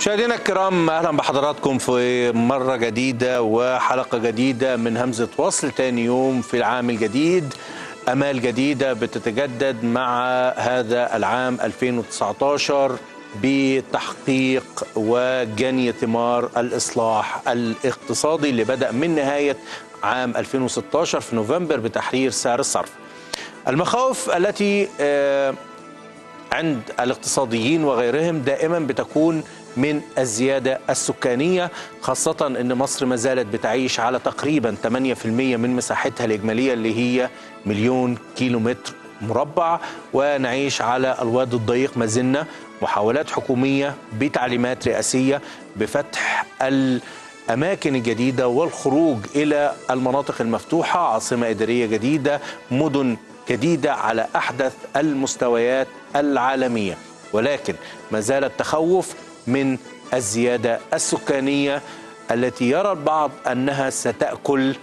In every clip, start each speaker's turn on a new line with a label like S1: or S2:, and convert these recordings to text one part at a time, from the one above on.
S1: مشاهدينا الكرام اهلا بحضراتكم في مره جديده وحلقه جديده من همزه وصل تاني يوم في العام الجديد امال جديده بتتجدد مع هذا العام 2019 بتحقيق وجني ثمار الاصلاح الاقتصادي اللي بدا من نهايه عام 2016 في نوفمبر بتحرير سعر الصرف. المخاوف التي آه عند الاقتصاديين وغيرهم دائما بتكون من الزيادة السكانية خاصة أن مصر ما زالت بتعيش على تقريبا 8% من مساحتها الإجمالية اللي هي مليون كيلومتر مربع ونعيش على الواد الضيق ما زلنا محاولات حكومية بتعليمات رئاسية بفتح الأماكن الجديدة والخروج إلى المناطق المفتوحة عاصمة إدارية جديدة مدن جديدة على أحدث المستويات العالمية ولكن ما زال التخوف من الزيادة السكانية التي يرى البعض أنها ستأكل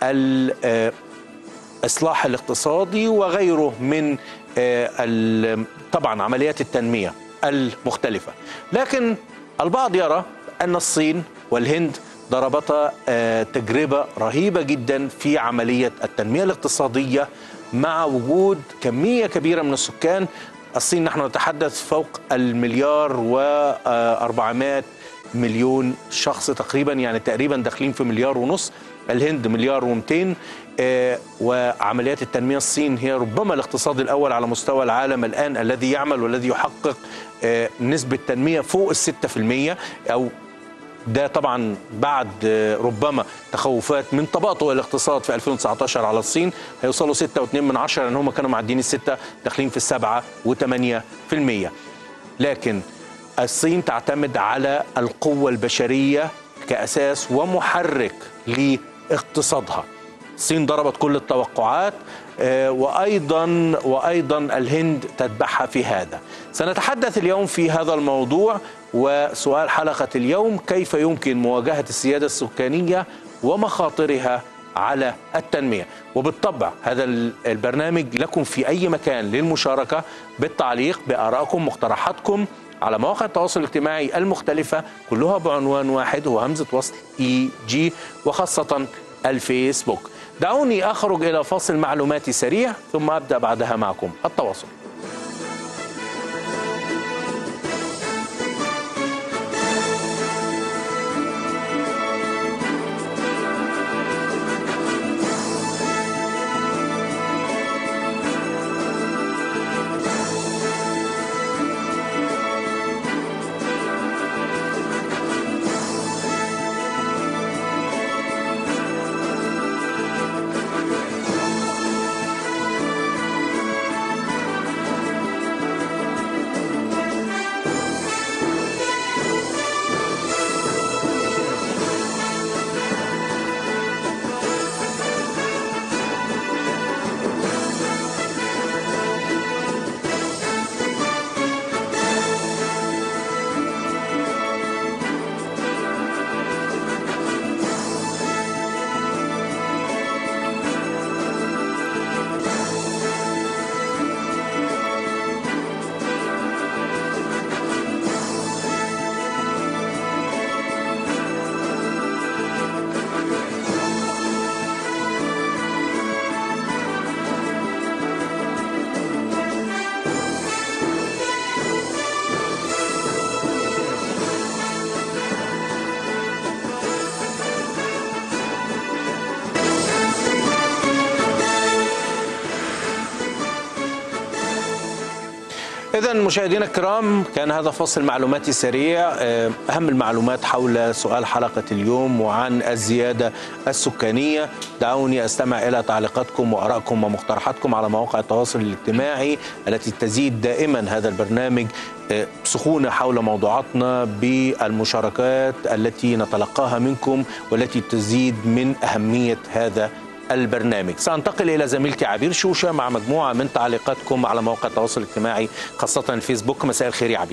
S1: الإصلاح الاقتصادي وغيره من طبعا عمليات التنمية المختلفة لكن البعض يرى أن الصين والهند ضربتا تجربة رهيبة جدا في عملية التنمية الاقتصادية مع وجود كمية كبيرة من السكان الصين نحن نتحدث فوق المليار و400 مليون شخص تقريبا يعني تقريبا داخلين في مليار ونص الهند مليار و200 وعمليات التنمية الصين هي ربما الاقتصاد الأول على مستوى العالم الآن الذي يعمل والذي يحقق نسبة تنمية فوق الستة في المية أو ده طبعا بعد ربما تخوفات من تباطؤ الاقتصاد في 2019 على الصين هيوصلوا 6.2 من عشرة لان هم كانوا معديين الستة داخلين في السبعة وثمانية في المية لكن الصين تعتمد على القوة البشرية كأساس ومحرك لاقتصادها الصين ضربت كل التوقعات وايضا وايضا الهند تتبعها في هذا. سنتحدث اليوم في هذا الموضوع وسؤال حلقه اليوم كيف يمكن مواجهه السياده السكانيه ومخاطرها على التنميه، وبالطبع هذا البرنامج لكم في اي مكان للمشاركه بالتعليق بارائكم مقترحاتكم على مواقع التواصل الاجتماعي المختلفه كلها بعنوان واحد هو همزه وصل اي جي وخاصه الفيسبوك. دعوني أخرج إلى فاصل معلوماتي سريع ثم أبدأ بعدها معكم التواصل إذا مشاهدينا الكرام كان هذا فصل معلوماتي سريع أهم المعلومات حول سؤال حلقة اليوم وعن الزيادة السكانية دعوني أستمع إلى تعليقاتكم وآرائكم ومقترحاتكم على مواقع التواصل الاجتماعي التي تزيد دائما هذا البرنامج سخونة حول موضوعاتنا بالمشاركات التي نتلقاها منكم والتي تزيد من أهمية هذا البرنامج سأنتقل إلى زميلتي عبير شوشة مع مجموعة من تعليقاتكم على مواقع التواصل الاجتماعي خاصة الفيسبوك مساء الخير يا عبير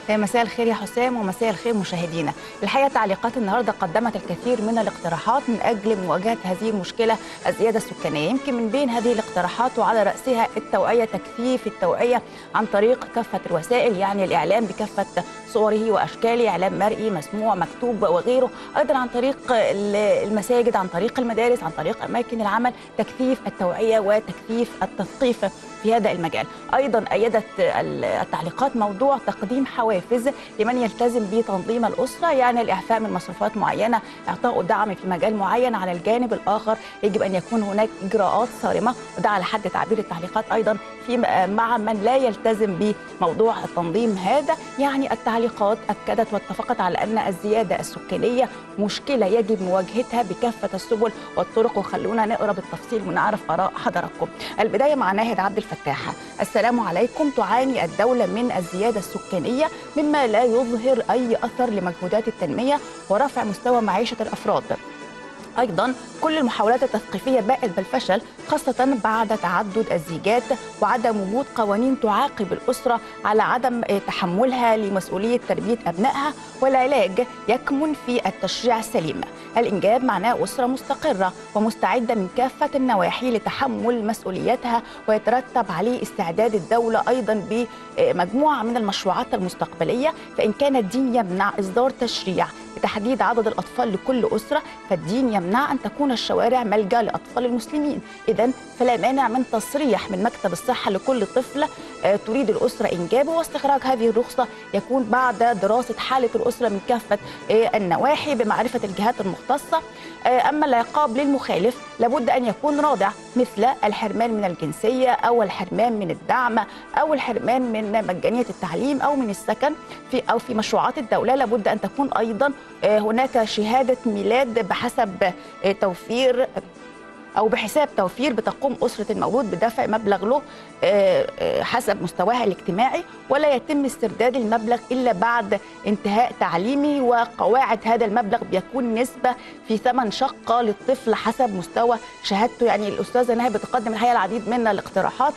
S2: مساء الخير يا حسام ومساء الخير مشاهدينا الحقيقه تعليقات النهارده قدمت الكثير من الاقتراحات من اجل مواجهه هذه المشكله الزياده السكانيه يمكن من بين هذه الاقتراحات وعلى راسها التوعيه تكثيف التوعيه عن طريق كافه الوسائل يعني الاعلام بكافه صوره واشكاله اعلام مرئي مسموع مكتوب وغيره ايضا عن طريق المساجد عن طريق المدارس عن طريق اماكن العمل تكثيف التوعيه وتكثيف التثقيف في هذا المجال ايضا ايدت التعليقات موضوع تقديم حوافز لمن يلتزم بتنظيم الاسره يعني الاعفاء من مصروفات معينه اعطاء دعم في مجال معين على الجانب الاخر يجب ان يكون هناك اجراءات صارمه وده على حد تعبير التعليقات ايضا في مع من لا يلتزم بموضوع التنظيم هذا يعني التعليقات اكدت واتفقت على ان الزياده السكانيه مشكله يجب مواجهتها بكافه السبل والطرق وخلونا نقرا بالتفصيل ونعرف اراء حضراتكم البدايه مع ناهد عبد الفتاح السلام عليكم تعاني الدوله من الزياده السكانيه مما لا يظهر اي اثر لمجهودات التنميه ورفع مستوى معيشه الافراد ايضا كل المحاولات التثقيفيه باءت بالفشل خاصه بعد تعدد الزيجات وعدم وجود قوانين تعاقب الاسره على عدم تحملها لمسؤوليه تربيه ابنائها والعلاج يكمن في التشريع السليم الانجاب معناه اسره مستقره ومستعده من كافه النواحي لتحمل مسؤولياتها ويترتب عليه استعداد الدوله ايضا بمجموعه من المشروعات المستقبليه فان كان الدين يمنع اصدار تشريع بتحديد عدد الاطفال لكل اسره فالدين يمنع ان تكون الشوارع ملجا لاطفال المسلمين اذا فلا مانع من تصريح من مكتب الصحه لكل طفل تريد الاسره انجابه واستخراج هذه الرخصه يكون بعد دراسه حاله الاسره من كافه النواحي بمعرفه الجهات المختصه اما العقاب للمخالف لابد ان يكون رادع مثل الحرمان من الجنسيه او الحرمان من الدعم او الحرمان من مجانيه التعليم او من السكن في او في مشروعات الدوله لابد ان تكون ايضا هناك شهاده ميلاد بحسب توفير او بحساب توفير بتقوم اسره المولود بدفع مبلغ له حسب مستواها الاجتماعي ولا يتم استرداد المبلغ الا بعد انتهاء تعليمه وقواعد هذا المبلغ بيكون نسبه في ثمن شقه للطفل حسب مستوى شهادته يعني الاستاذه نهى بتقدم الحقيقه العديد من الاقتراحات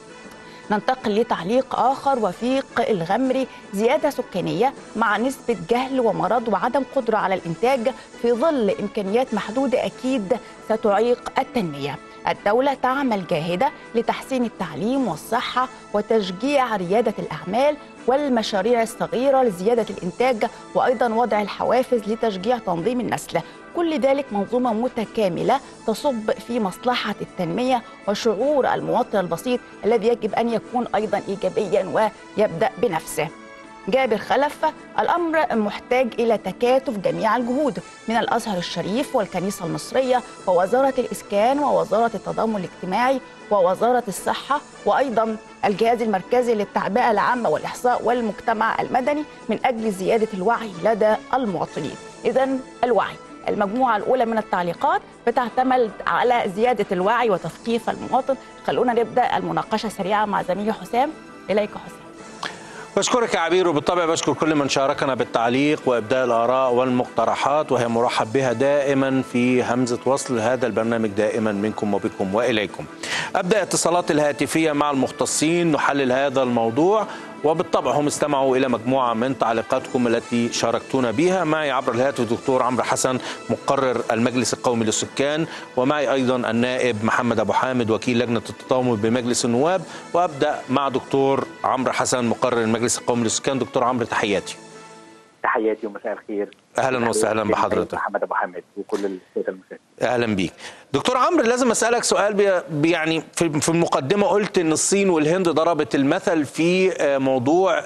S2: ننتقل لتعليق آخر وفيق الغمري زيادة سكانية مع نسبة جهل ومرض وعدم قدرة على الإنتاج في ظل إمكانيات محدودة أكيد ستعيق التنمية الدولة تعمل جاهدة لتحسين التعليم والصحة وتشجيع ريادة الأعمال والمشاريع الصغيرة لزيادة الإنتاج وأيضا وضع الحوافز لتشجيع تنظيم النسل كل ذلك منظومة متكاملة تصب في مصلحة التنمية وشعور المواطن البسيط الذي يجب أن يكون أيضا إيجابيا ويبدأ بنفسه جابر خلف الأمر محتاج إلى تكاتف جميع الجهود من الأزهر الشريف والكنيسة المصرية ووزارة الإسكان ووزارة التضامن الاجتماعي ووزارة الصحة وأيضا الجهاز المركزي للتعبئة العامة والإحصاء والمجتمع المدني من أجل زيادة الوعي لدى المواطنين إذا الوعي المجموعة الأولى من التعليقات بتعتمد على زيادة الوعي وتثقيف المواطن خلونا نبدأ المناقشة سريعة مع زميلي حسام إليك حسام
S1: بشكرك يا عبير وبالطبع بشكر كل من شاركنا بالتعليق وابداء الاراء والمقترحات وهي مرحب بها دائما في همزه وصل هذا البرنامج دائما منكم وبكم واليكم. ابدا اتصالات الهاتفيه مع المختصين نحلل هذا الموضوع وبالطبع هم استمعوا الى مجموعه من تعليقاتكم التي شاركتونا بها معي عبر الهاتف دكتور عمرو حسن مقرر المجلس القومي للسكان ومعي ايضا النائب محمد ابو حامد وكيل لجنه التضامن بمجلس النواب وابدا مع دكتور عمرو حسن مقرر المجلس القومي للسكان دكتور عمرو تحياتي
S3: تحياتي ومساء الخير
S1: اهلا وسهلا بحضرتك
S3: محمد ابو حامد وكل الساده المشاهدين
S1: اهلا بيك دكتور عمرو لازم اسالك سؤال بي يعني في المقدمه قلت ان الصين والهند ضربت المثل في موضوع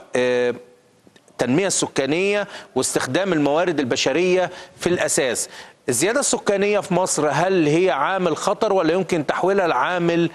S1: التنميه السكانيه واستخدام الموارد البشريه في الاساس الزياده السكانيه في مصر هل هي عامل خطر ولا يمكن تحويلها لعامل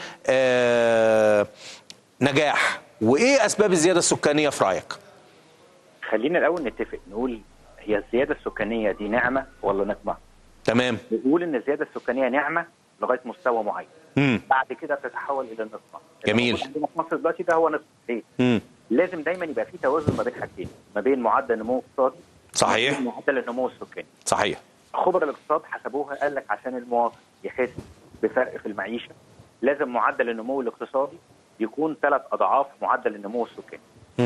S1: نجاح وايه اسباب الزياده السكانيه في رايك
S3: خلينا الاول نتفق نقول هي الزياده السكانيه دي نعمه ولا نقمه
S1: تمام
S3: نقول ان الزياده السكانيه نعمه لغايه مستوى معين
S1: مم.
S3: بعد كده بتتحول الى نقمه
S1: جميل
S3: عندنا في مصر دلوقتي ده هو نقمه ليه؟
S1: مم.
S3: لازم دايما يبقى في توازن ما بين حاجتين ما بين معدل النمو الاقتصادي
S1: صحيح
S3: معدل النمو السكاني
S1: صحيح
S3: خبراء الاقتصاد حسبوها قال لك عشان المواطن يحس بفرق في المعيشه لازم معدل النمو الاقتصادي يكون ثلاث اضعاف معدل النمو السكاني
S1: مم.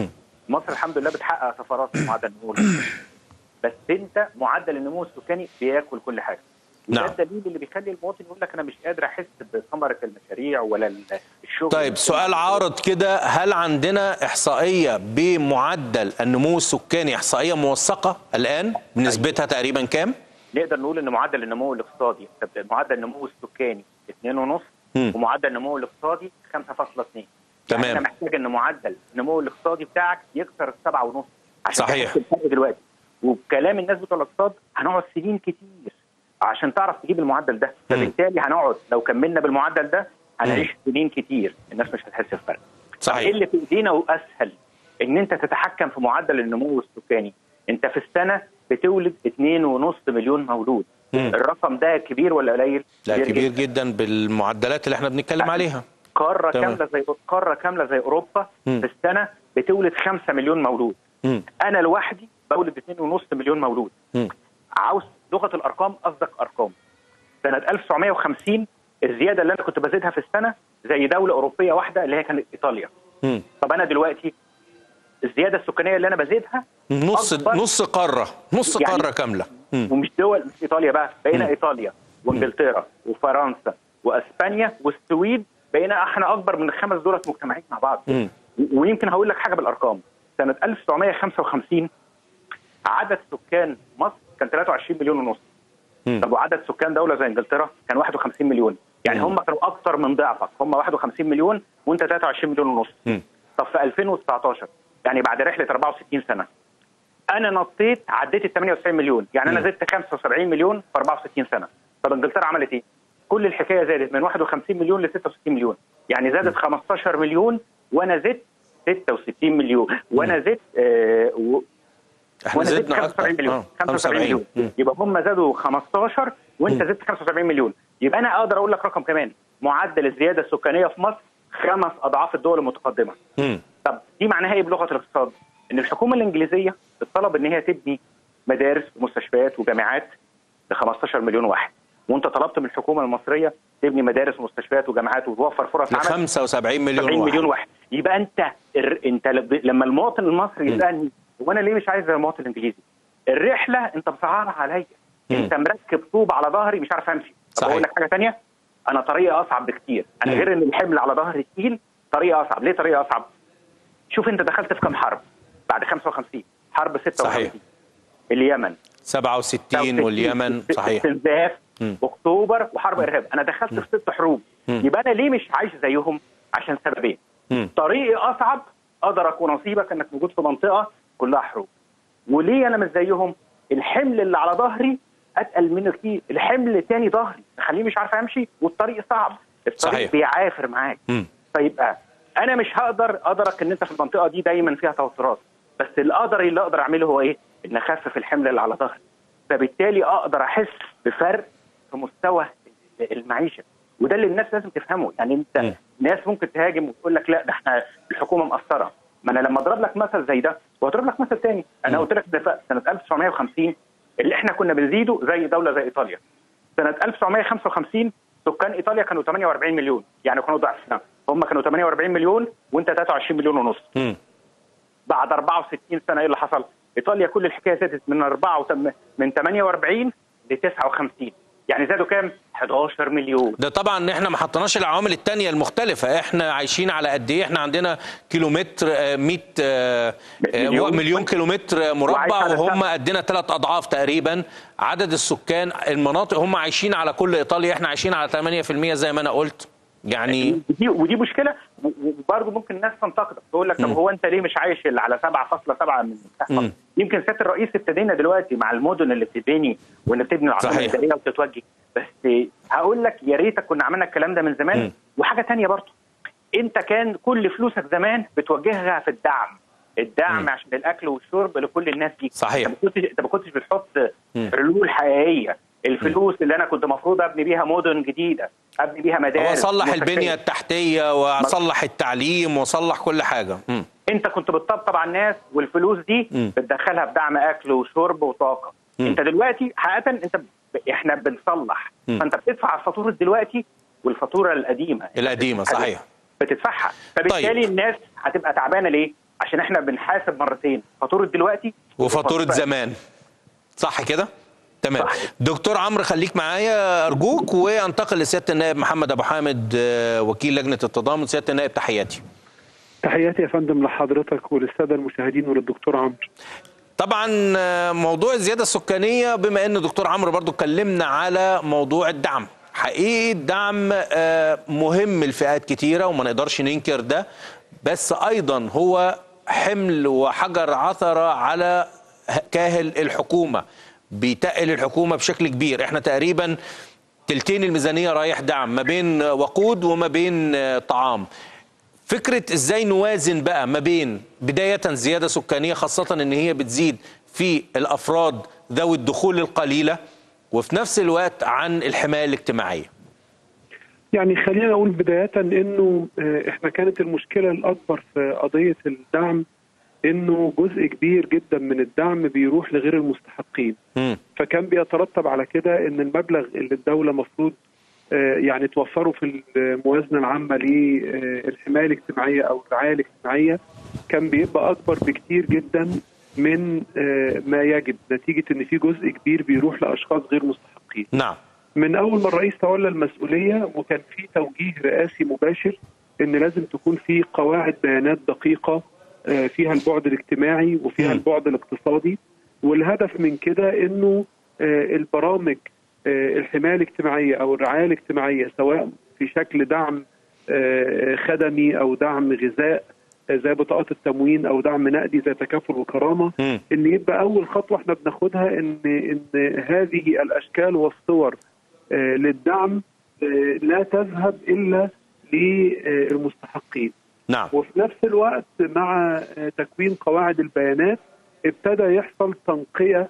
S3: مصر الحمد لله بتحقق طفرات في معدل النمو الاقتصادي. بس انت معدل النمو السكاني بياكل كل حاجه وده
S1: نعم.
S3: الدليل اللي بيخلي المواطن يقول لك انا مش قادر احس بثمره المشاريع ولا ال- الشغل
S1: طيب سؤال عارض كده هل عندنا إحصائية بمعدل النمو السكاني إحصائية موثقة الآن بنسبتها تقريبا كام؟
S3: نقدر نقول ان معدل النمو الاقتصادي معدل النمو السكاني 2.5
S1: مم.
S3: ومعدل النمو الاقتصادي 5.2
S1: تمام.
S3: يعني انا محتاج ان معدل النمو الاقتصادي بتاعك يكسر السبعة ونص عشان
S1: صحيح.
S3: تحس الفرق دلوقتي وبكلام الناس بتوع الاقتصاد هنقعد سنين كتير عشان تعرف تجيب المعدل ده فبالتالي هنقعد لو كملنا بالمعدل ده هنعيش سنين كتير الناس مش هتحس بفرق
S1: صحيح.
S3: ايه اللي في ايدينا واسهل ان انت تتحكم في معدل النمو السكاني انت في السنه بتولد 2.5 مليون مولود
S1: مم.
S3: الرقم ده كبير ولا قليل
S1: لا كبير
S3: جداً.
S1: جدا بالمعدلات اللي احنا بنتكلم عليها
S3: قاره
S1: تمام.
S3: كامله زي قاره كامله زي اوروبا
S1: مم.
S3: في السنه بتولد 5 مليون مولود
S1: مم.
S3: انا لوحدي بولد 2.5 مليون مولود
S1: مم.
S3: عاوز لغه الارقام قصدك ارقام سنه 1950 الزياده اللي انا كنت بزيدها في السنه زي دوله اوروبيه واحده اللي هي كانت ايطاليا
S1: مم.
S3: طب انا دلوقتي الزياده السكانيه اللي انا بزيدها
S1: نص
S3: أكبر.
S1: نص قارة نص
S3: يعني-
S1: قارة كاملة مم.
S3: ومش دول مش ايطاليا بقى بقينا
S1: مم.
S3: ايطاليا وانجلترا وفرنسا واسبانيا والسويد بقينا احنا اكبر من الخمس دولت مجتمعين مع بعض
S1: مم.
S3: و- ويمكن هقول لك حاجه بالارقام سنه 1955 عدد سكان مصر كان 23 مليون ونص
S1: مم.
S3: طب وعدد سكان دوله زي انجلترا كان 51 مليون يعني
S1: مم.
S3: هم كانوا اكثر من ضعفك هم 51 مليون وانت 23 مليون ونص
S1: مم.
S3: طب في 2019 يعني بعد رحله 64 سنه انا نطيت عديت ال 98 مليون يعني انا
S1: مم.
S3: زدت 75 مليون في 64 سنه طب انجلترا عملت ايه؟ كل الحكايه زادت من 51 مليون ل 66 مليون يعني زادت 15 مليون وانا زدت 66 مليون وانا زدت آه و-
S1: احنا
S3: وانا زدت
S1: زدنا
S3: 75
S1: اكتر
S3: مليون
S1: آه،
S3: 75 مليون
S1: مم.
S3: يبقى هم زادوا 15 وانت
S1: مم.
S3: زدت 75 مليون يبقى انا اقدر اقول لك رقم كمان معدل الزياده السكانيه في مصر خمس اضعاف الدول المتقدمه
S1: مم.
S3: طب دي معناها ايه بلغه الاقتصاد؟ ان الحكومه الانجليزيه اتطلب ان هي تبني مدارس ومستشفيات وجامعات ل 15 مليون واحد وانت طلبت من الحكومه المصريه تبني مدارس ومستشفيات وجامعات وتوفر فرص
S1: ل
S3: عمل
S1: 75 مليون
S3: 70
S1: واحد
S3: مليون واحد يبقى انت الر- انت لب- لما المواطن المصري
S1: مم.
S3: يسالني هو انا ليه مش عايز زي المواطن الانجليزي؟ الرحله انت مسعرها عليا
S1: مم.
S3: انت مركب طوب على ظهري مش عارف امشي طب
S1: صحيح.
S3: اقول لك حاجه ثانيه انا طريقه اصعب بكتير انا
S1: مم.
S3: غير ان الحمل على ظهري تقيل طريقه اصعب ليه طريقه اصعب؟ شوف انت دخلت في كام حرب بعد 55 حرب 56
S1: صحيح.
S3: اليمن
S1: 67 واليمن صحيح
S3: استنزاف
S1: مم.
S3: اكتوبر وحرب ارهاب انا دخلت في ست حروب
S1: مم.
S3: يبقى انا ليه مش عايش زيهم عشان سببين
S1: مم.
S3: طريقي اصعب ادرك ونصيبك انك موجود في منطقه كلها حروب وليه انا مش زيهم الحمل اللي على ظهري اتقل من كتير الحمل تاني ظهري خليه مش عارف امشي والطريق صعب الطريق
S1: صحيح.
S3: بيعافر معاك
S1: مم.
S3: فيبقى انا مش هقدر ادرك ان انت في المنطقه دي دايما فيها توترات بس اللي اقدر اللي اقدر اعمله هو ايه؟ ان اخفف الحمل اللي على ظهري فبالتالي اقدر احس بفرق في مستوى المعيشه وده اللي الناس لازم تفهمه يعني انت
S1: م.
S3: ناس ممكن تهاجم وتقول لك لا ده احنا الحكومه مقصره ما انا لما اضرب لك مثل زي ده واضرب لك مثل تاني انا
S1: م.
S3: قلت لك ده سنه 1950 اللي احنا كنا بنزيده زي دوله زي ايطاليا سنه 1955 سكان ايطاليا كانوا 48 مليون يعني كانوا ضعفنا هم كانوا 48 مليون وانت 23 مليون ونص
S1: مم.
S3: بعد 64 سنه ايه اللي حصل؟ ايطاليا كل الحكايه زادت من 4 وتم من 48 ل 59 يعني زادوا كام؟ 11 مليون
S1: ده طبعا احنا ما حطيناش العوامل التانية المختلفة احنا عايشين على قد ايه احنا عندنا كيلومتر آه، 100 آه، آه،
S3: مليون.
S1: مليون كيلومتر
S3: وعايش
S1: مربع
S3: على
S1: وهم
S3: سبعة.
S1: قدنا ثلاث اضعاف تقريبا عدد السكان المناطق هم عايشين على كل ايطاليا احنا عايشين على 8% زي ما انا قلت يعني
S3: ودي ودي مشكله و- وبرضه ممكن الناس تنتقدك تقول لك طب
S1: مم.
S3: هو انت ليه مش عايش إلا على 7.7 من مساحه
S1: مم.
S3: مصر؟ يمكن سياده الرئيس ابتدينا دلوقتي مع المدن اللي بتتبني وان بتبني العاصمه
S1: صحيح.
S3: الاداريه وتتوجه بس هقول لك يا ريتك كنا عملنا الكلام ده من زمان
S1: مم.
S3: وحاجه تانية برضه انت كان كل فلوسك زمان بتوجهها في الدعم الدعم
S1: مم.
S3: عشان الاكل والشرب لكل الناس دي
S1: صحيح.
S3: انت ما كنتش انت ما كنتش بتحط
S1: مم.
S3: حلول حقيقيه الفلوس اللي انا كنت المفروض ابني بيها مدن جديده ابني بيها مدارس
S1: واصلح
S3: مستشفيات.
S1: البنية التحتية واصلح التعليم واصلح كل حاجة مم.
S3: انت كنت بتطبطب على الناس والفلوس دي
S1: مم.
S3: بتدخلها في دعم اكل وشرب وطاقه
S1: مم.
S3: انت دلوقتي حقيقه انت ب... احنا بنصلح
S1: مم.
S3: فانت بتدفع فاتوره دلوقتي والفاتوره القديمه
S1: القديمة صحيح
S3: بتدفعها فبالتالي
S1: طيب.
S3: الناس هتبقى تعبانه ليه؟ عشان احنا بنحاسب مرتين فاتوره دلوقتي
S1: وفاتوره زمان صح كده تمام
S3: صح.
S1: دكتور عمرو خليك معايا ارجوك وانتقل لسياده النائب محمد ابو حامد آه، وكيل لجنه التضامن سياده النائب تحياتي
S4: تحياتي يا فندم لحضرتك وللساده المشاهدين وللدكتور عمرو
S1: طبعا آه، موضوع الزياده السكانيه بما ان دكتور عمرو برضو اتكلمنا على موضوع الدعم حقيقي الدعم آه، مهم لفئات كتيره وما نقدرش ننكر ده بس ايضا هو حمل وحجر عثره على كاهل الحكومه بيتقل الحكومه بشكل كبير احنا تقريبا تلتين الميزانيه رايح دعم ما بين وقود وما بين آه، طعام فكرة ازاي نوازن بقى ما بين بداية زيادة سكانية خاصة ان هي بتزيد في الافراد ذوي الدخول القليلة وفي نفس الوقت عن الحماية الاجتماعية
S4: يعني خلينا اقول بدايه انه آه، احنا كانت المشكله الاكبر في قضيه الدعم انه جزء كبير جدا من الدعم بيروح لغير المستحقين
S1: مم.
S4: فكان بيترتب على كده ان المبلغ اللي الدوله مفروض آه، يعني توفره في الموازنه العامه للحمايه الاجتماعيه او الرعايه الاجتماعيه كان بيبقى اكبر بكتير جدا من آه، ما يجب نتيجه ان في جزء كبير بيروح لاشخاص غير مستحقين.
S1: نعم
S4: من اول ما الرئيس تولى المسؤوليه وكان في توجيه رئاسي مباشر ان لازم تكون في قواعد بيانات دقيقه آه، فيها البعد الاجتماعي وفيها
S1: مم.
S4: البعد الاقتصادي والهدف من كده انه آه، البرامج آه، الحمايه الاجتماعيه او الرعايه الاجتماعيه سواء في شكل دعم آه، خدمي او دعم غذاء آه، زي بطاقات التموين او دعم نقدي زي تكافل وكرامه
S1: مم.
S4: ان يبقى اول خطوه احنا بناخدها ان ان هذه الاشكال والصور آه، للدعم آه، لا تذهب الا للمستحقين
S1: نعم
S4: وفي نفس الوقت مع آه، تكوين قواعد البيانات ابتدى يحصل تنقيه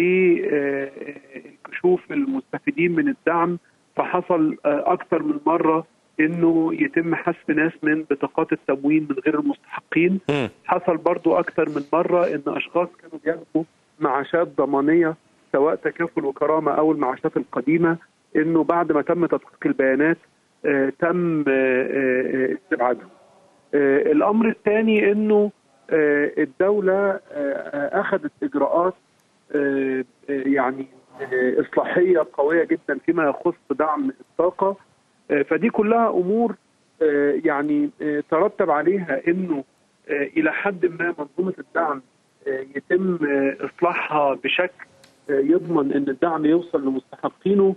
S4: لكشوف المستفيدين من الدعم فحصل آه، اكثر من مره انه يتم حذف ناس من بطاقات التموين من غير المستحقين
S1: مم.
S4: حصل برضو أكثر من مرة إن أشخاص كانوا بياخدوا معاشات ضمانية سواء تكافل وكرامة أو المعاشات القديمة إنه بعد ما تم تدقيق البيانات آه تم آه آه استبعادهم. آه الأمر الثاني إنه آه الدولة آه آه، أخذت إجراءات آه آه، يعني آه إصلاحية قوية جدا فيما يخص دعم الطاقة آه، فدي كلها أمور آه، يعني آه، ترتب عليها انه آه، الى حد ما منظومه الدعم آه، يتم آه، اصلاحها بشكل آه، يضمن ان الدعم يوصل لمستحقينه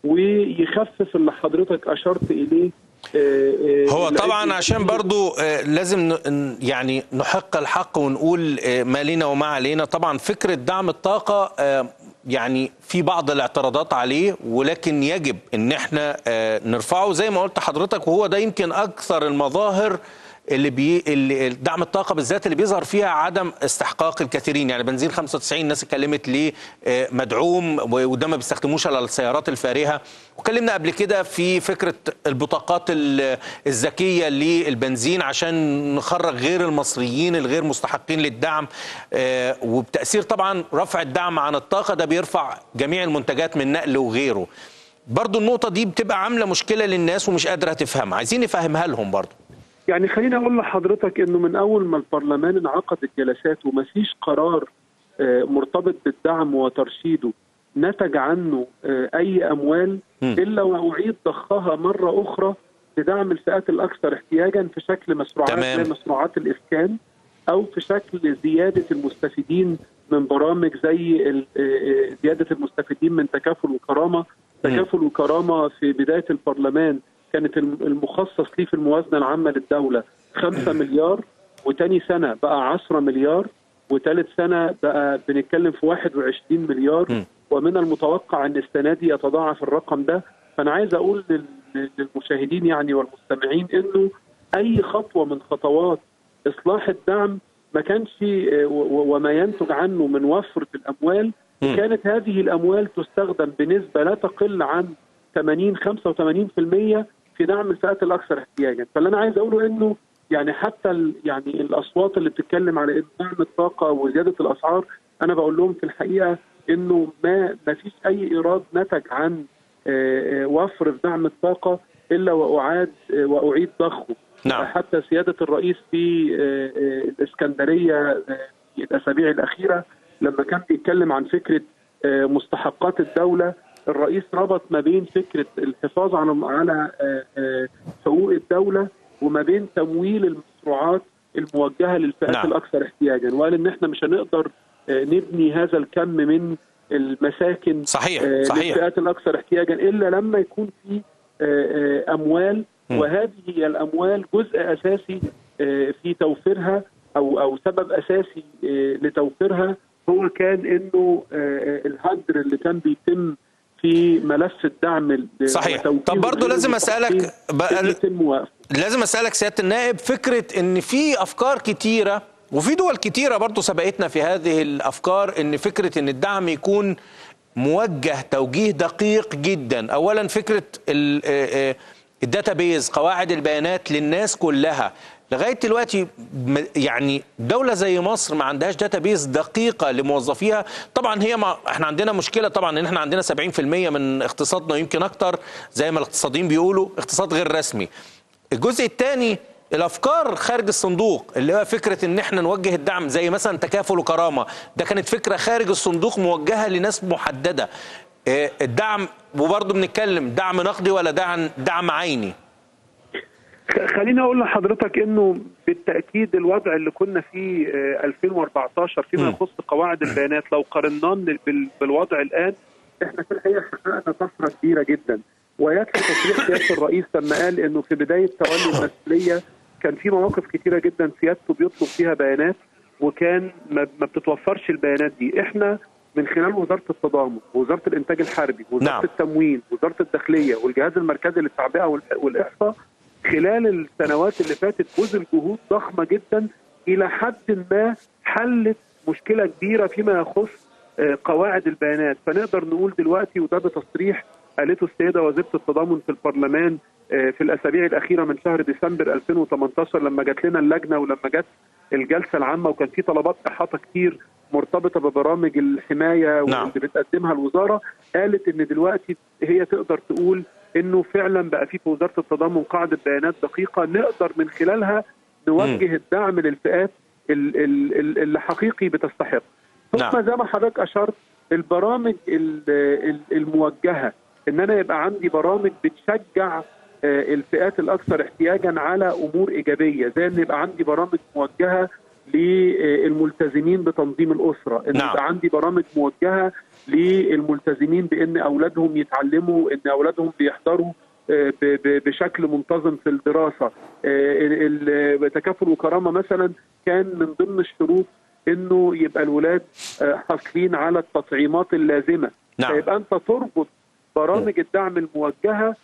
S4: ويخفف اللي حضرتك اشرت اليه آه، آه،
S1: هو
S4: لأن-
S1: طبعا عشان برضو آه، لازم ن- ن- يعني نحق الحق ونقول آه، ما لينا وما علينا طبعا فكرة دعم الطاقة آه، يعني في بعض الاعتراضات عليه ولكن يجب ان احنا آه، نرفعه زي ما قلت حضرتك وهو ده يمكن اكثر المظاهر اللي بي اللي دعم الطاقه بالذات اللي بيظهر فيها عدم استحقاق الكثيرين يعني بنزين 95 الناس اتكلمت ليه آه، مدعوم و- وده ما بيستخدموش على السيارات الفارهه وكلمنا قبل كده في فكره البطاقات ال- الذكيه للبنزين عشان نخرج غير المصريين الغير مستحقين للدعم آه، وبتاثير طبعا رفع الدعم عن الطاقه ده بيرفع جميع المنتجات من نقل وغيره برضو النقطه دي بتبقى عامله مشكله للناس ومش قادره تفهمها عايزين نفهمها لهم برضو
S4: يعني خليني اقول لحضرتك انه من اول ما البرلمان انعقد الجلسات ومفيش قرار آه، مرتبط بالدعم وترشيده نتج عنه آه، اي اموال
S1: مم.
S4: الا واعيد ضخها مره اخرى لدعم الفئات الاكثر احتياجا في شكل مشروعات
S1: تمام.
S4: زي مشروعات الاسكان او في شكل زياده المستفيدين من برامج زي ال- آه، آه، زياده المستفيدين من تكافل وكرامه تكافل وكرامه في بدايه البرلمان كانت الم- المخصص ليه في الموازنه العامه للدوله 5 مليار وتاني سنه بقى 10 مليار وثالث سنه بقى بنتكلم في 21 مليار
S1: م.
S4: ومن المتوقع ان السنه دي يتضاعف الرقم ده فانا عايز اقول لل- للمشاهدين يعني والمستمعين انه اي خطوه من خطوات اصلاح الدعم ما كانش آه، و- و- وما ينتج عنه من وفره الاموال
S1: م.
S4: كانت هذه الاموال تستخدم بنسبه لا تقل عن 80 85% في دعم الفئات الاكثر احتياجا فاللي انا عايز اقوله انه يعني حتى ال يعني الاصوات اللي بتتكلم على إن دعم الطاقه وزياده الاسعار انا بقول لهم في الحقيقه انه ما ما فيش اي ايراد نتج عن آه، آه، وفر في دعم الطاقه الا واعاد آه، واعيد ضخه
S1: نعم.
S4: حتى سياده الرئيس في آه، آه، الاسكندريه آه، في الاسابيع الاخيره لما كان بيتكلم عن فكره آه، مستحقات الدوله الرئيس ربط ما بين فكره الحفاظ على على آه، آه، حقوق الدوله وما بين تمويل المشروعات الموجهه للفئات
S1: نعم.
S4: نعم. الاكثر احتياجا وقال ان احنا مش هنقدر آه، نبني هذا الكم من المساكن
S1: صحيح،
S4: آه،
S1: صحيح.
S4: للفئات الاكثر احتياجا الا لما يكون في آه، آه، اموال
S1: م.
S4: وهذه هي الاموال جزء اساسي آه، في توفيرها او او سبب اساسي آه، لتوفيرها هو كان انه آه، الهدر اللي كان بيتم في ملف الدعم ال-
S1: صحيح.
S4: وتوفير
S1: طب برضو لازم
S4: المستحقين
S1: أسألك بقى-
S4: كان يتم وقفه
S1: لازم اسالك سياده النائب فكره ان في افكار كتيره وفي دول كتيره برضو سبقتنا في هذه الافكار ان فكره ان الدعم يكون موجه توجيه دقيق جدا اولا فكره ال- آه، آه، الداتابيز قواعد البيانات للناس كلها لغايه دلوقتي م- يعني دوله زي مصر ما عندهاش داتابيز دقيقه لموظفيها طبعا هي ما احنا عندنا مشكله طبعا ان احنا عندنا 70% من اقتصادنا يمكن اكتر زي ما الاقتصاديين بيقولوا اقتصاد غير رسمي الجزء الثاني الافكار خارج الصندوق اللي هو فكره ان احنا نوجه الدعم زي مثلا تكافل وكرامه ده كانت فكره خارج الصندوق موجهه لناس محدده آه، الدعم وبرضه بنتكلم دعم نقدي ولا دعم دعم عيني
S4: خ- خليني اقول لحضرتك انه بالتاكيد الوضع اللي كنا فيه آه، 2014 فيما
S1: مم.
S4: يخص قواعد البيانات لو قارناه بال- بال- بالوضع الان احنا في الحقيقه حققنا طفره كبيره جدا ويكفي تصريح سياده الرئيس لما قال انه في بدايه تولي المسؤوليه كان في مواقف كتيره جدا سيادته بيطلب فيها بيانات وكان ما ما بتتوفرش البيانات دي احنا من خلال وزاره التضامن ووزاره الانتاج الحربي ووزاره
S1: نعم.
S4: نعم. التموين وزاره الداخليه والجهاز المركزي للتعبئه والإح- والاحصاء خلال السنوات اللي فاتت بذل جهود ضخمه جدا الى حد ما حلت مشكله كبيره فيما يخص آه، قواعد البيانات فنقدر نقول دلوقتي وده بتصريح قالته السيده وزيره التضامن في البرلمان آه، في الاسابيع الاخيره من شهر ديسمبر 2018 لما جات لنا اللجنه ولما جت الجلسه العامه وكان في طلبات احاطه كتير مرتبطه ببرامج الحمايه
S1: نعم.
S4: واللي بتقدمها الوزاره قالت ان دلوقتي هي تقدر تقول انه فعلا بقى في في وزاره التضامن قاعده بيانات دقيقه نقدر من خلالها نوجه الدعم للفئات ال- ال- ال- اللي حقيقي بتستحق ثم
S1: نعم.
S4: زي ما حضرتك اشرت البرامج ال- ال- الموجهه ان انا يبقى عندي برامج بتشجع آه، الفئات الاكثر احتياجا على امور ايجابيه زي ان يبقى عندي برامج موجهه للملتزمين بتنظيم الاسره ان
S1: نعم.
S4: يبقى عندي برامج موجهه للملتزمين بان اولادهم يتعلموا ان اولادهم بيحضروا آه، ب- ب- بشكل منتظم في الدراسه آه، ال- ال- تكافل وكرامه مثلا كان من ضمن الشروط انه يبقى الولاد آه، حاصلين على التطعيمات اللازمه
S1: نعم.
S4: فيبقى انت تربط برامج الدعم الموجهه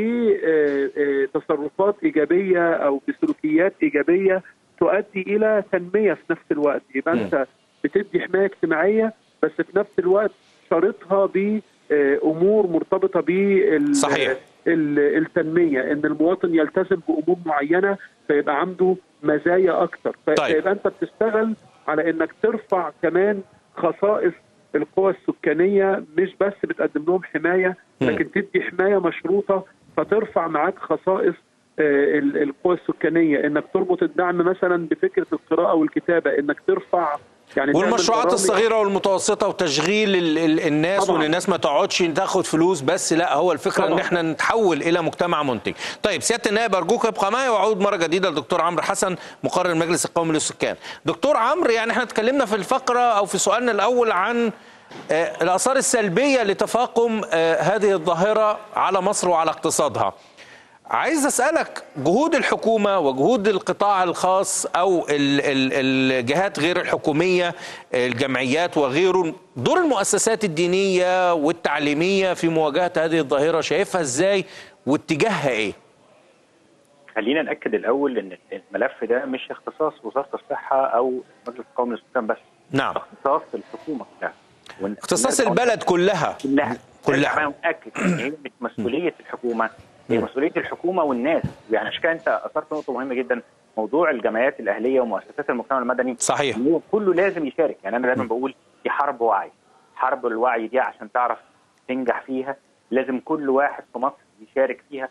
S4: بتصرفات ايجابيه او بسلوكيات ايجابيه تؤدي الى تنميه في نفس الوقت يبقى
S1: م.
S4: انت بتدي حمايه اجتماعيه بس في نفس الوقت شرطها بامور مرتبطه بال
S1: صحيح.
S4: ال- التنميه ان المواطن يلتزم بامور معينه فيبقى عنده مزايا اكتر ف-
S1: طيب.
S4: فيبقى انت بتشتغل على انك ترفع كمان خصائص القوى السكانيه مش بس بتقدم لهم حمايه
S1: مم.
S4: لكن تدي حمايه مشروطه فترفع معاك خصائص آه، ال- القوى السكانيه انك تربط الدعم مثلا بفكره القراءه والكتابه انك ترفع يعني تعمل
S1: والمشروعات
S4: برامج-
S1: الصغيره والمتوسطه وتشغيل ال- ال- الناس
S4: طبعاً.
S1: وان الناس ما تقعدش تاخد فلوس بس لا هو الفكره ان
S4: طبعاً.
S1: احنا نتحول الى مجتمع منتج. طيب سياده النائب ارجوك ابقى معي واعود مره جديده للدكتور عمرو حسن مقرر المجلس القومي للسكان. دكتور عمرو يعني احنا اتكلمنا في الفقره او في سؤالنا الاول عن آه، الاثار السلبيه لتفاقم آه، هذه الظاهره على مصر وعلى اقتصادها. عايز اسالك جهود الحكومه وجهود القطاع الخاص او ال- ال- الجهات غير الحكوميه الجمعيات وغيره دور المؤسسات الدينيه والتعليميه في مواجهه هذه الظاهره شايفها ازاي واتجاهها ايه؟
S3: خلينا ناكد الاول ان الملف ده مش اختصاص وزاره الصحه او مجلس القومي للسكان بس
S1: نعم
S3: اختصاص الحكومه كلها وإن-
S1: اختصاص البلد كلها
S3: كلها
S1: كلها.
S3: انا متاكد ان هي مش مسؤوليه الحكومه هي مسؤوليه الحكومه والناس يعني عشان كده انت اثرت نقطه مهمه جدا موضوع الجمعيات الاهليه ومؤسسات المجتمع المدني
S1: صحيح.
S3: إن هو كله لازم يشارك يعني انا دايما بقول دي حرب وعي حرب الوعي دي عشان تعرف تنجح فيها لازم كل واحد في مصر يشارك فيها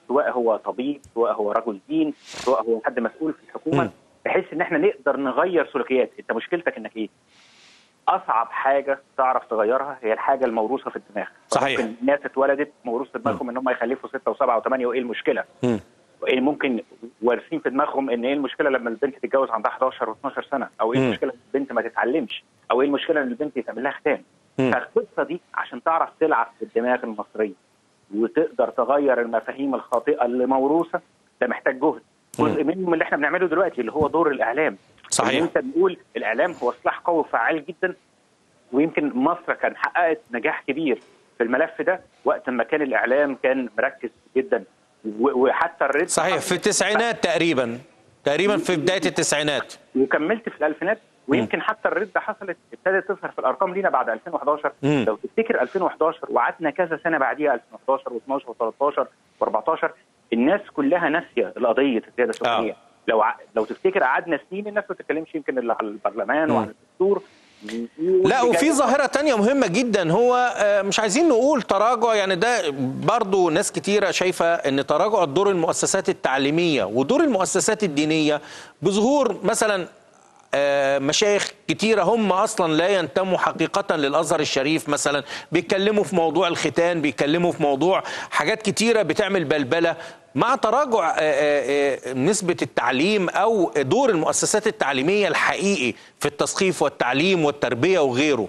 S3: سواء هو طبيب سواء هو رجل دين سواء هو حد مسؤول في الحكومه
S1: مم.
S3: بحيث ان احنا نقدر نغير سلوكيات انت مشكلتك انك ايه اصعب حاجه تعرف تغيرها هي الحاجه الموروثه في الدماغ
S1: صحيح.
S3: ممكن الناس اتولدت موروث في دماغهم ان هم يخلفوا سته وسبعه وثمانيه وايه المشكله؟
S1: مم.
S3: وايه ممكن وارثين في دماغهم ان ايه المشكله لما البنت تتجوز عندها 11 و12 سنه او ايه
S1: مم.
S3: المشكله ان البنت ما تتعلمش او ايه المشكله ان البنت يتعمل لها ختان
S1: مم.
S3: فالقصه دي عشان تعرف تلعب في الدماغ المصريه وتقدر تغير المفاهيم الخاطئه اللي موروثه ده محتاج جهد جزء منه من اللي احنا بنعمله دلوقتي اللي هو دور الاعلام
S1: صحيح.
S3: إن انت بنقول الاعلام هو سلاح قوي وفعال جدا ويمكن مصر كان حققت نجاح كبير في الملف ده وقت ما كان الاعلام كان مركز جدا و- وحتى الرد
S1: صحيح في التسعينات تقريبا تقريبا في بدايه التسعينات
S3: وكملت في الالفينات ويمكن حتى الرده حصلت ابتدت تظهر في الارقام لينا بعد 2011
S1: مم.
S3: لو تفتكر 2011 وقعدنا كذا سنه بعديها 2011 و12 و13 و14 الناس كلها ناسيه القضيه الزياده السكانيه
S1: آه.
S3: لو ع... لو تفتكر قعدنا سنين الناس ما بتتكلمش يمكن الا على البرلمان
S1: مم.
S3: وعلى الدستور
S1: لا وفي ظاهرة تانية مهمة جدا هو آه، مش عايزين نقول تراجع يعني ده برضو ناس كتيرة شايفة ان تراجع دور المؤسسات التعليمية ودور المؤسسات الدينية بظهور مثلا آه، مشايخ كتيرة هم أصلا لا ينتموا حقيقة للأزهر الشريف مثلا بيتكلموا في موضوع الختان بيتكلموا في موضوع حاجات كتيرة بتعمل بلبلة مع تراجع آه، آه، آه، نسبة التعليم أو دور المؤسسات التعليمية الحقيقي في التثقيف والتعليم والتربية وغيره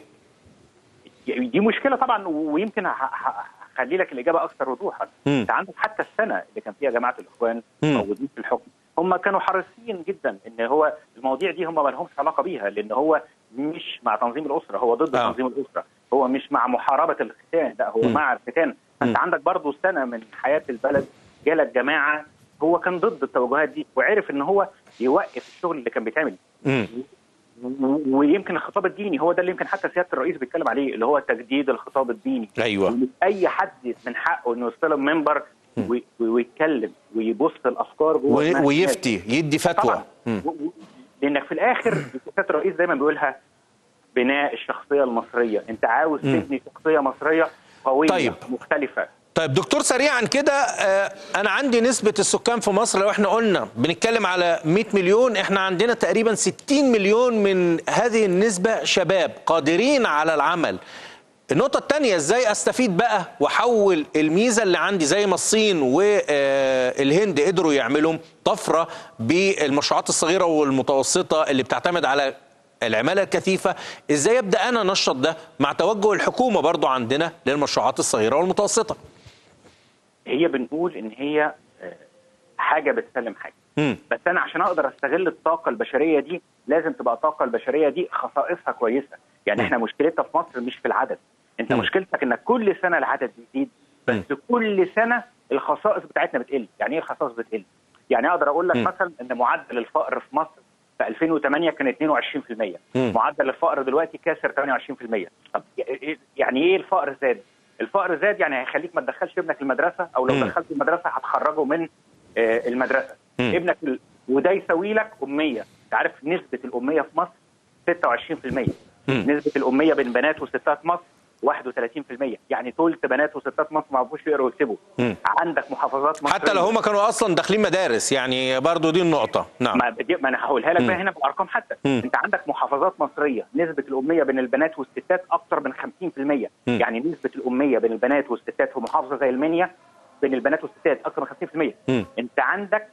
S3: دي مشكله طبعا ويمكن ه- ه- هخلي لك الاجابه اكثر وضوحا
S1: مم.
S3: انت عندك حتى السنه اللي كان فيها جماعه الاخوان
S1: مم.
S3: موجودين في الحكم هم كانوا حريصين جدا ان هو المواضيع دي هم ما لهمش علاقه بيها لان هو مش مع تنظيم الاسره هو ضد
S1: آه.
S3: تنظيم الاسره هو مش مع محاربه الختان لا هو
S1: مم.
S3: مع الختان فانت
S1: مم.
S3: عندك برضه سنه من حياه البلد جالك جماعه هو كان ضد التوجهات دي وعرف ان هو يوقف الشغل اللي كان بيتعمل
S1: مم.
S3: و- ويمكن الخطاب الديني هو ده اللي يمكن حتى سياده الرئيس بيتكلم عليه اللي هو تجديد الخطاب الديني
S1: أيوة.
S3: ومش اي حد من حقه انه يستلم منبر وي- ويتكلم ويبص الافكار جوه دماغ
S1: و-
S3: الناس.
S1: ويفتي يدي فتوى
S3: طبعا
S1: مم.
S3: و- و- لانك في الاخر سياده الرئيس دايما بيقولها بناء الشخصيه المصريه انت عاوز
S1: مم.
S3: تبني شخصيه مصريه قويه
S1: طيب.
S3: مختلفه
S1: طيب دكتور سريعا كده آه، انا عندي نسبة السكان في مصر لو احنا قلنا بنتكلم على 100 مليون احنا عندنا تقريبا 60 مليون من هذه النسبة شباب قادرين على العمل النقطة الثانية ازاي استفيد بقى واحول الميزة اللي عندي زي ما الصين والهند قدروا يعملوا طفرة بالمشروعات الصغيرة والمتوسطة اللي بتعتمد على العمالة الكثيفة ازاي ابدا انا انشط ده مع توجه الحكومة برضو عندنا للمشروعات الصغيرة والمتوسطة
S3: هي بنقول ان هي آه، حاجه بتسلم حاجه
S1: مم.
S3: بس انا عشان اقدر استغل الطاقه البشريه دي لازم تبقى الطاقه البشريه دي خصائصها كويسه يعني
S1: م.
S3: احنا مشكلتنا في مصر مش في العدد انت
S1: م.
S3: مشكلتك انك كل سنه العدد بيزيد بس كل سنه الخصائص بتاعتنا بتقل يعني ايه الخصائص بتقل يعني اقدر اقول لك
S1: م.
S3: مثلا ان معدل الفقر في مصر في 2008 كان 22%
S1: م.
S3: معدل الفقر دلوقتي كاسر 28% طب يعني ايه الفقر زاد الفقر زاد يعني هيخليك ما تدخلش ابنك المدرسه او لو
S1: م.
S3: دخلت المدرسه هتخرجه من آه، المدرسه
S1: م.
S3: ابنك ال... وده يساوي لك اميه انت عارف نسبه الاميه في مصر 26%
S1: م.
S3: نسبه الاميه بين بنات وستات مصر 31% يعني ثلث بنات وستات مصر ما عرفوش يقروا ويكتبوا
S1: م.
S3: عندك محافظات مصر
S1: حتى لو هم كانوا اصلا داخلين مدارس يعني برضو دي النقطة نعم
S3: ما, بدي- ما انا هقولها لك
S1: مم.
S3: بقى هنا بالارقام حتى
S1: مم.
S3: انت عندك محافظات مصريه نسبه الاميه بين البنات والستات اكثر من 50% يعني نسبه الاميه بين البنات والستات في محافظه زي المنيا بين البنات والستات اكثر من 50%
S1: مم.
S3: انت عندك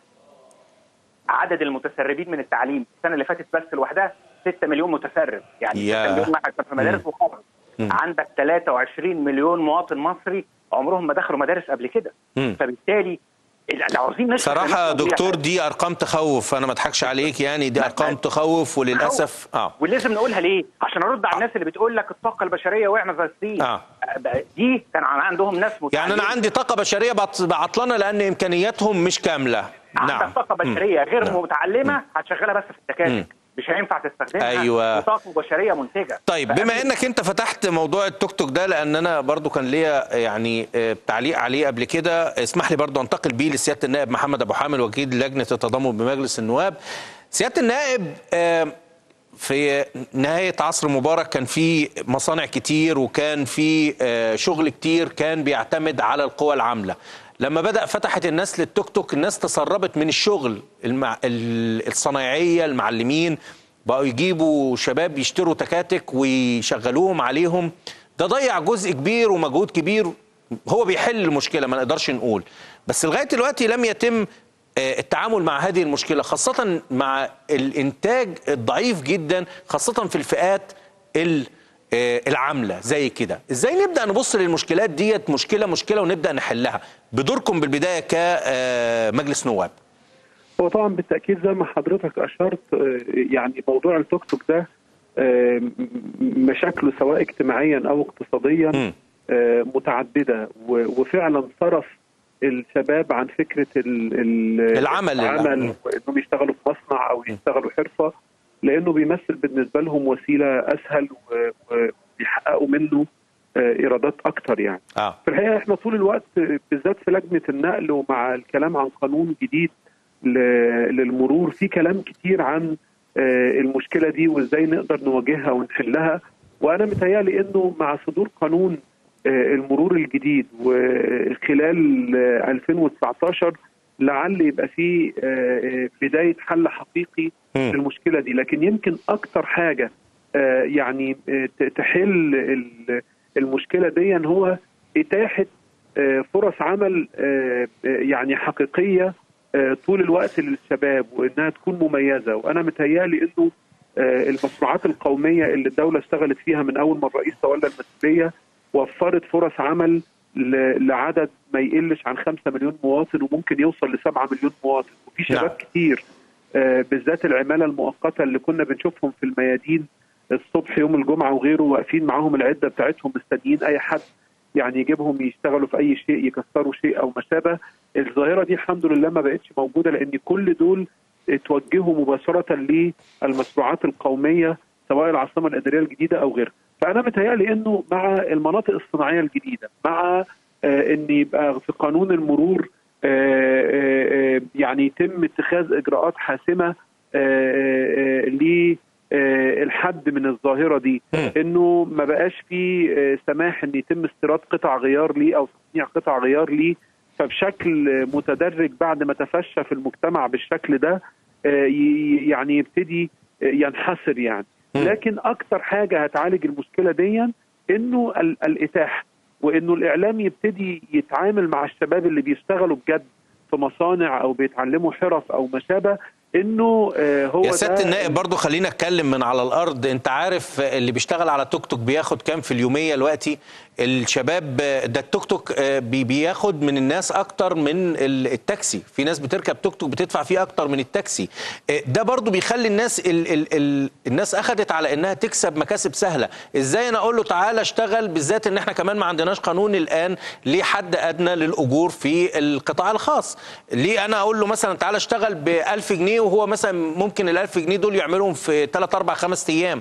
S3: عدد المتسربين من التعليم السنه اللي فاتت بس لوحدها 6 مليون متسرب يعني
S1: ياه.
S3: 6 مليون واحد كان في مدارس
S1: مم.
S3: وخرج
S1: مم.
S3: عندك 23 مليون مواطن مصري عمرهم ما دخلوا مدارس قبل كده
S1: مم.
S3: فبالتالي لو عاوزين نشرح
S1: صراحة
S3: للناس دي
S1: دكتور
S3: حاجة.
S1: دي أرقام تخوف أنا ما أضحكش عليك يعني دي
S3: ما-
S1: أرقام
S3: ما-
S1: تخوف وللأسف آه
S3: ولازم نقولها ليه؟ عشان ارد على الناس اللي بتقول لك الطاقه البشريه وقعنا زي الصين
S1: آه.
S3: دي كان عندهم ناس
S1: يعني
S3: متعلمة.
S1: أنا عندي طاقة بشرية بعط- بعطلانة لأن إمكانياتهم مش كاملة
S3: عندك
S1: نعم
S3: طاقه
S1: مم.
S3: بشريه غير
S1: نعم.
S3: متعلمه هتشغلها بس في
S1: مم.
S3: التكاتك مش هينفع تستخدمها
S1: أيوة.
S3: طاقه بشريه منتجه
S1: طيب بما
S3: فأنا-
S1: انك انت فتحت موضوع التوك توك ده لان انا برضو كان ليا يعني آه، تعليق عليه قبل كده اسمح لي برضو انتقل بيه لسياده النائب محمد ابو حامل وكيل لجنه التضامن بمجلس النواب سياده النائب آه، في نهاية عصر مبارك كان في مصانع كتير وكان في آه، شغل كتير كان بيعتمد على القوى العاملة لما بدا فتحت الناس للتوك توك الناس تسربت من الشغل المع... ال- الصنايعيه المعلمين بقوا يجيبوا شباب يشتروا تكاتك ويشغلوهم عليهم ده ضيع جزء كبير ومجهود كبير هو بيحل المشكله ما نقدرش نقول بس لغايه دلوقتي لم يتم آه، التعامل مع هذه المشكله خاصه مع الانتاج الضعيف جدا خاصه في الفئات ال- آه، العامله زي كده ازاي نبدا نبص للمشكلات ديت مشكله مشكله ونبدا نحلها بدوركم بالبدايه كمجلس نواب
S4: هو طبعا بالتاكيد زي ما حضرتك اشرت آه، يعني موضوع التوك توك ده آه، م- مشاكله سواء اجتماعيا او اقتصاديا
S1: مم.
S4: آه، متعدده و- وفعلا صرف الشباب عن فكره ال ال
S1: العمل.
S4: العمل
S1: مم.
S4: وانهم يشتغلوا في مصنع او يشتغلوا حرفه لانه بيمثل بالنسبه لهم وسيله اسهل و- وبيحققوا منه آه، ايرادات اكتر يعني
S1: اه
S4: في الحقيقه احنا طول الوقت بالذات في لجنه النقل ومع الكلام عن قانون جديد ل- للمرور في كلام كتير عن آه، المشكله دي وازاي نقدر نواجهها ونحلها وانا متهيألي انه مع صدور قانون آه، المرور الجديد وخلال آه، 2019 لعل يبقى في آه، آه، بدايه حل حقيقي
S1: مم.
S4: للمشكله دي لكن يمكن اكتر حاجه آه، يعني آه، ت- تحل ال- المشكله دي هو اتاحه آه، فرص عمل آه، آه، يعني حقيقيه آه، طول الوقت للشباب وانها تكون مميزه وانا متهيالي انه آه، المشروعات القوميه اللي الدوله اشتغلت فيها من اول ما الرئيس تولى المسؤوليه وفرت فرص عمل ل- لعدد ما يقلش عن 5 مليون مواطن وممكن يوصل ل 7 مليون مواطن وفي شباب
S1: نعم.
S4: كتير آه، بالذات العماله المؤقته اللي كنا بنشوفهم في الميادين الصبح يوم الجمعه وغيره واقفين معاهم العده بتاعتهم مستنيين اي حد يعني يجيبهم يشتغلوا في اي شيء يكسروا شيء او ما شابه الظاهره دي الحمد لله ما بقتش موجوده لان كل دول توجهوا مباشره للمشروعات القوميه سواء العاصمه الاداريه الجديده او غيرها فانا متهيألي انه مع المناطق الصناعيه الجديده مع آه ان يبقى في قانون المرور آه آه آه، يعني يتم اتخاذ اجراءات حاسمه للحد من الظاهره دي
S1: مم.
S4: انه ما بقاش في آه، سماح ان يتم استيراد قطع غيار ليه او تصنيع قطع غيار ليه فبشكل متدرج بعد ما تفشى في المجتمع بالشكل ده آه، ي- يعني يبتدي آه، ينحسر يعني
S1: مم.
S4: لكن اكتر حاجه هتعالج المشكله دي انه ال- الاتاحه وانه الاعلام يبتدي يتعامل مع الشباب اللي بيشتغلوا بجد في مصانع او بيتعلموا حرف او ما شابه انه آه، هو
S1: يا سياده
S4: ده
S1: النائب برضو خلينا اتكلم من على الارض انت عارف اللي بيشتغل على توك توك بياخد كام في اليوميه دلوقتي الشباب ده التوك توك آه، بي- بياخد من الناس اكتر من ال- التاكسي في ناس بتركب توك توك بتدفع فيه اكتر من التاكسي آه، ده برضو بيخلي الناس ال ال ال الناس اخذت على انها تكسب مكاسب سهله ازاي انا اقول له تعالى اشتغل بالذات ان احنا كمان ما عندناش قانون الان ليه حد ادنى للاجور في القطاع الخاص ليه انا اقول له مثلا تعالى اشتغل ب 1000 جنيه وهو مثلا ممكن ال 1000 جنيه دول يعملهم في 3 4 5 ايام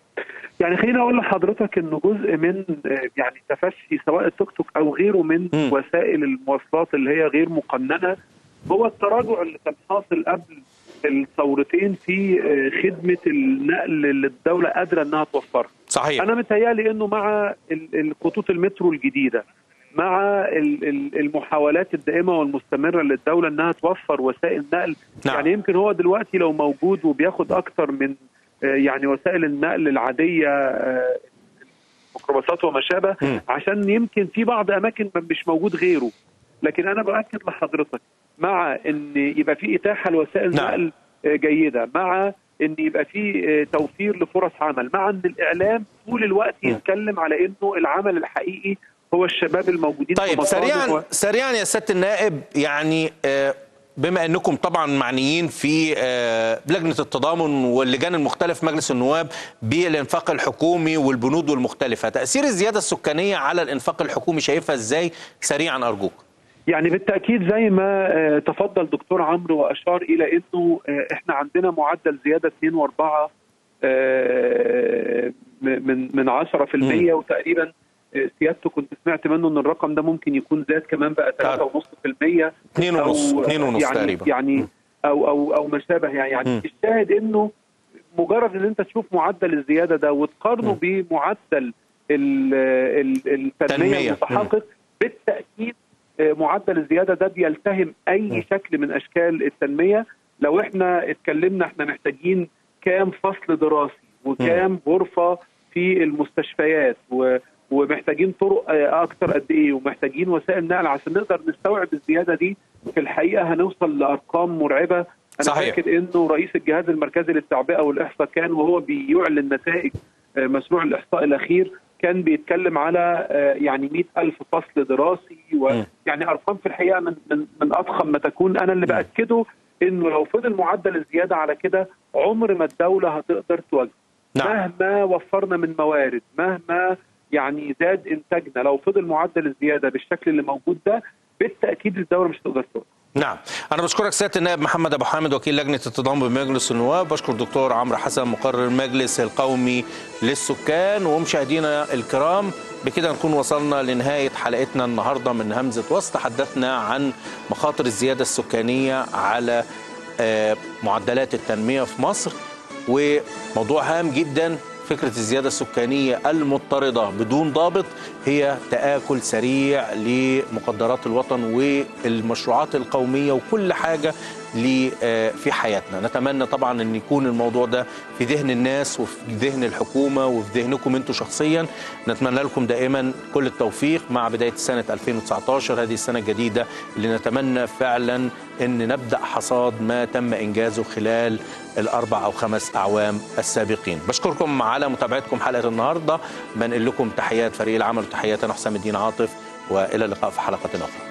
S4: يعني خليني اقول لحضرتك انه جزء من آه، يعني تفشي سواء التوك توك او غيره من
S1: مم.
S4: وسائل المواصلات اللي هي غير مقننه هو التراجع اللي كان حاصل قبل الثورتين في آه، خدمه النقل اللي الدوله قادره انها توفرها.
S1: صحيح
S4: انا متهيألي انه مع ال- الخطوط المترو الجديده مع ال- ال- المحاولات الدائمه والمستمره للدوله انها توفر وسائل نقل
S1: نعم.
S4: يعني يمكن هو دلوقتي لو موجود وبياخد اكتر من آه، يعني وسائل النقل العاديه آه، الميكروباصات وما شابه
S1: مم.
S4: عشان يمكن في بعض اماكن ما- مش موجود غيره لكن انا باكد لحضرتك مع ان يبقى في اتاحه لوسائل
S1: نعم.
S4: نقل آه، جيده مع ان يبقى في آه، توفير لفرص عمل مع ان الاعلام طول الوقت
S1: مم.
S4: يتكلم على انه العمل الحقيقي هو الشباب الموجودين في
S1: طيب
S4: مصادر
S1: سريعا
S4: و-
S1: سريعا يا سياده النائب يعني آه، بما انكم طبعا معنيين في آه، لجنه التضامن واللجان المختلفه في مجلس النواب بالانفاق الحكومي والبنود المختلفه تاثير الزياده السكانيه على الانفاق الحكومي شايفها ازاي سريعا ارجوك
S4: يعني بالتاكيد زي ما آه، تفضل دكتور عمرو واشار الى انه آه، احنا عندنا معدل زياده 2 و4 من من 10% وتقريبا آه، سيادته كنت سمعت منه ان الرقم ده ممكن يكون زاد كمان بقى 3.5%
S1: اتنين ونص-
S4: أو
S1: اتنين ونص
S4: يعني
S1: تقريبا.
S4: يعني او او او ما شابه يعني يعني
S1: مم.
S4: الشاهد انه مجرد ان انت تشوف معدل الزياده ده وتقارنه بمعدل ال- ال- التنميه
S1: تنمية.
S4: المتحقق بالتاكيد آه، معدل الزياده ده بيلتهم اي شكل من اشكال التنميه لو احنا اتكلمنا احنا محتاجين كام فصل دراسي وكام غرفه في المستشفيات و ومحتاجين طرق آه، اكتر قد ايه ومحتاجين وسائل نقل عشان نقدر نستوعب الزياده دي في الحقيقه هنوصل لارقام مرعبه انا
S1: صحيح.
S4: فاكر انه رئيس الجهاز المركزي للتعبئه والاحصاء كان وهو بيعلن نتائج آه، مشروع الاحصاء الاخير كان بيتكلم على آه، يعني 100 ألف فصل دراسي ويعني أرقام في الحقيقة من, من, من أضخم ما تكون أنا اللي بأكده إنه لو فضل معدل الزيادة على كده عمر ما الدولة هتقدر تواجهه
S1: نعم.
S4: مهما وفرنا من موارد مهما يعني زاد إنتاجنا لو فضل معدل الزيادة بالشكل اللي موجود ده بالتأكيد الدولة مش هتقدر تواجهه
S1: نعم أنا بشكرك سيادة النائب محمد أبو حامد وكيل لجنة التضامن بمجلس النواب بشكر دكتور عمرو حسن مقرر المجلس القومي للسكان ومشاهدينا الكرام بكده نكون وصلنا لنهاية حلقتنا النهاردة من همزة وسط تحدثنا عن مخاطر الزيادة السكانية على آه، معدلات التنمية في مصر وموضوع هام جدا فكرة الزيادة السكانية المضطردة بدون ضابط هي تآكل سريع لمقدرات الوطن والمشروعات القومية وكل حاجة ل- آه، في حياتنا نتمنى طبعا أن يكون الموضوع ده في ذهن الناس وفي ذهن الحكومة وفي ذهنكم أنتم شخصيا نتمنى لكم دائما كل التوفيق مع بداية سنة 2019 هذه السنة الجديدة اللي نتمنى فعلا أن نبدأ حصاد ما تم إنجازه خلال الأربع أو خمس أعوام السابقين بشكركم على متابعتكم حلقة النهاردة بنقل لكم تحيات فريق العمل وتحيات أنا حسام الدين عاطف وإلى اللقاء في حلقة أخرى